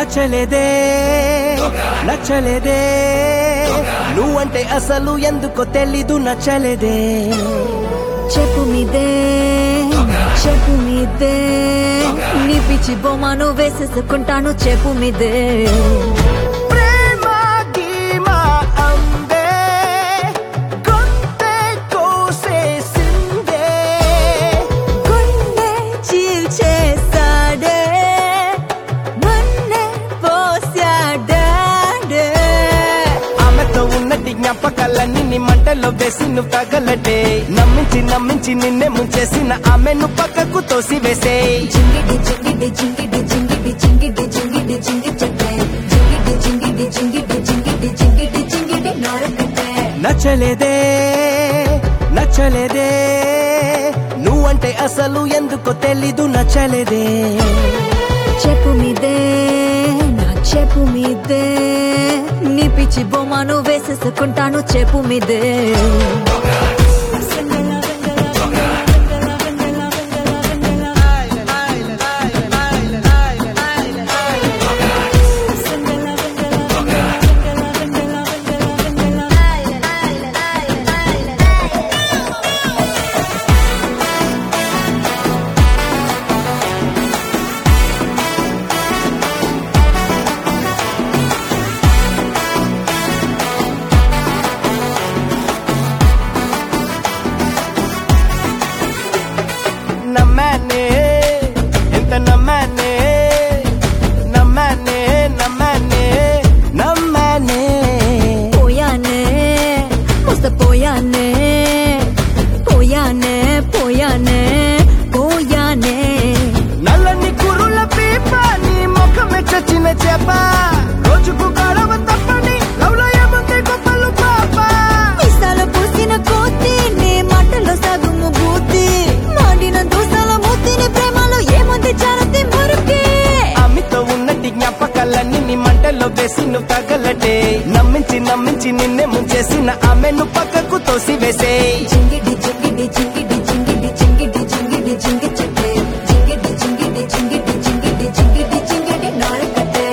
నచ్చలేదే నచ్చలేదే నువ్వంటే అసలు ఎందుకో తెలీదు నచ్చలేదే చెప్పు మీదే చెప్పు మీదే నీ పిచ్చి బొమ్మను వేసేసుకుంటాను చెప్పు మీదే ప్రేమ గీమా అందే గొంతే కోసేసిందే గుండె చీల్చేసాడే మన్నే పోసాడే ఆమెతో ఉన్నటి జ్ఞాపకాలన్నీ నీ మంటల్లో వేసి నువ్వు తగలటే నమ్మించి నమ్మించి నిన్నే ముంచేసిన ఆమెను పక్కకు తోసివేసే జింగిడి జింగిడి జింగిడి జింగిడి జింగిడి జింగిడి జింగి చెట్టే జింగిడి జింగిడి జింగిడి జింగిడి జింగిడి జింగిడి నరకట్టే నచ్చలేదే నచ్చలేదే నువ్వంటే అసలు ఎందుకో తెలీదు నచ్చలేదే చెప్పు మీదే నా చెప్పు మీదే నీ పిచ్చి బొమ్మను వేసేసుకుంటాను చెప్పు మీదే నమ్మానే ఎంత నమ్మానే నమ్మానే నమ్మానే నమ్మానే పోయానే మస్త పోయానే పోయానే పోయానే పోయానే నల్లని కురుల పీప నీ ముఖమే చచ్చిన చేప రోజుకు గడవ తప్పని లవ్లో ఏముంది గొప్పలు పాప మిసాల పూసిన కోతి నీ మాటలో సగుము బూతి మాడిన దోసల మూతిని ప్రేమలో ఏముంది చారతి మురికి ఆమెతో ఉన్నటి జ్ఞాపకాలన్నీ నీ మంటల్లో వేసి నువ్వు తగలటే నమ్మించి నమ్మించి నిన్నే ముంచేసిన ఆమెను పక్కకు తోసివేసే జింగిడి జింగిడి జింగిడి జింగిడి జింగిడి జింగిడి జింగి చెట్టే జింగిడి జింగిడి జింగిడి జింగిడి జింగిడి జింగిడి నారకట్టే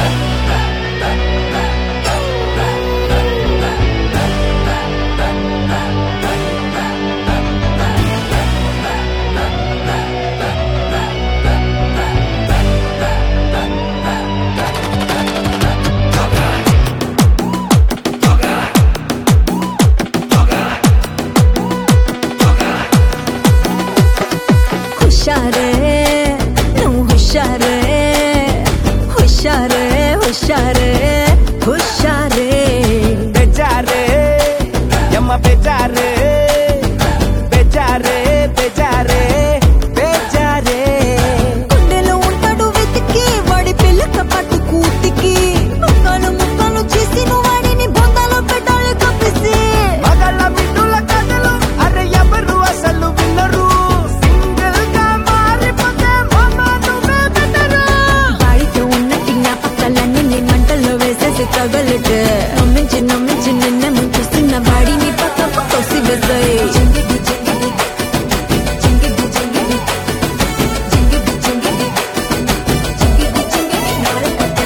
హుషారే నువ్వు హుషారే హుషారే హుషారే హుషారే బెజారే యమ్మ బెజారే బెజారే బెజారే బెజారే గుండెలో ఉంటాడు వెతికి వాడి పిల్లక పట్టు కూతికి ముక్కలు ముక్కలు చేసి నువ్వు వాడిని బొందలో పెట్టాలి కప్పిసి మగళ్ళ బిడ్డుల కథలు అరే ఎవరు అసలు విన్నరు సింగిల్ గా మారిపోతే మామ నువ్వే బెటరు వాడితో ఉన్నట్టి జ్ఞాపకాలన్నీ నీ మంటల్లో వేసేసి తగలటే నమ్మించి నమ్మించి నిన్నే ముంచుస్తున్న వాడిని పక్కకు తోసి వేసాయి జింగిడి జింగిడి జింగిడి జింగిడి జింగిడి జింగిడి జింగిడి జింగిడి నారకట్టే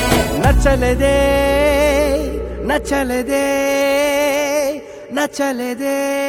నచ్చలేదే నచ్చలేదే నచ్చలేదే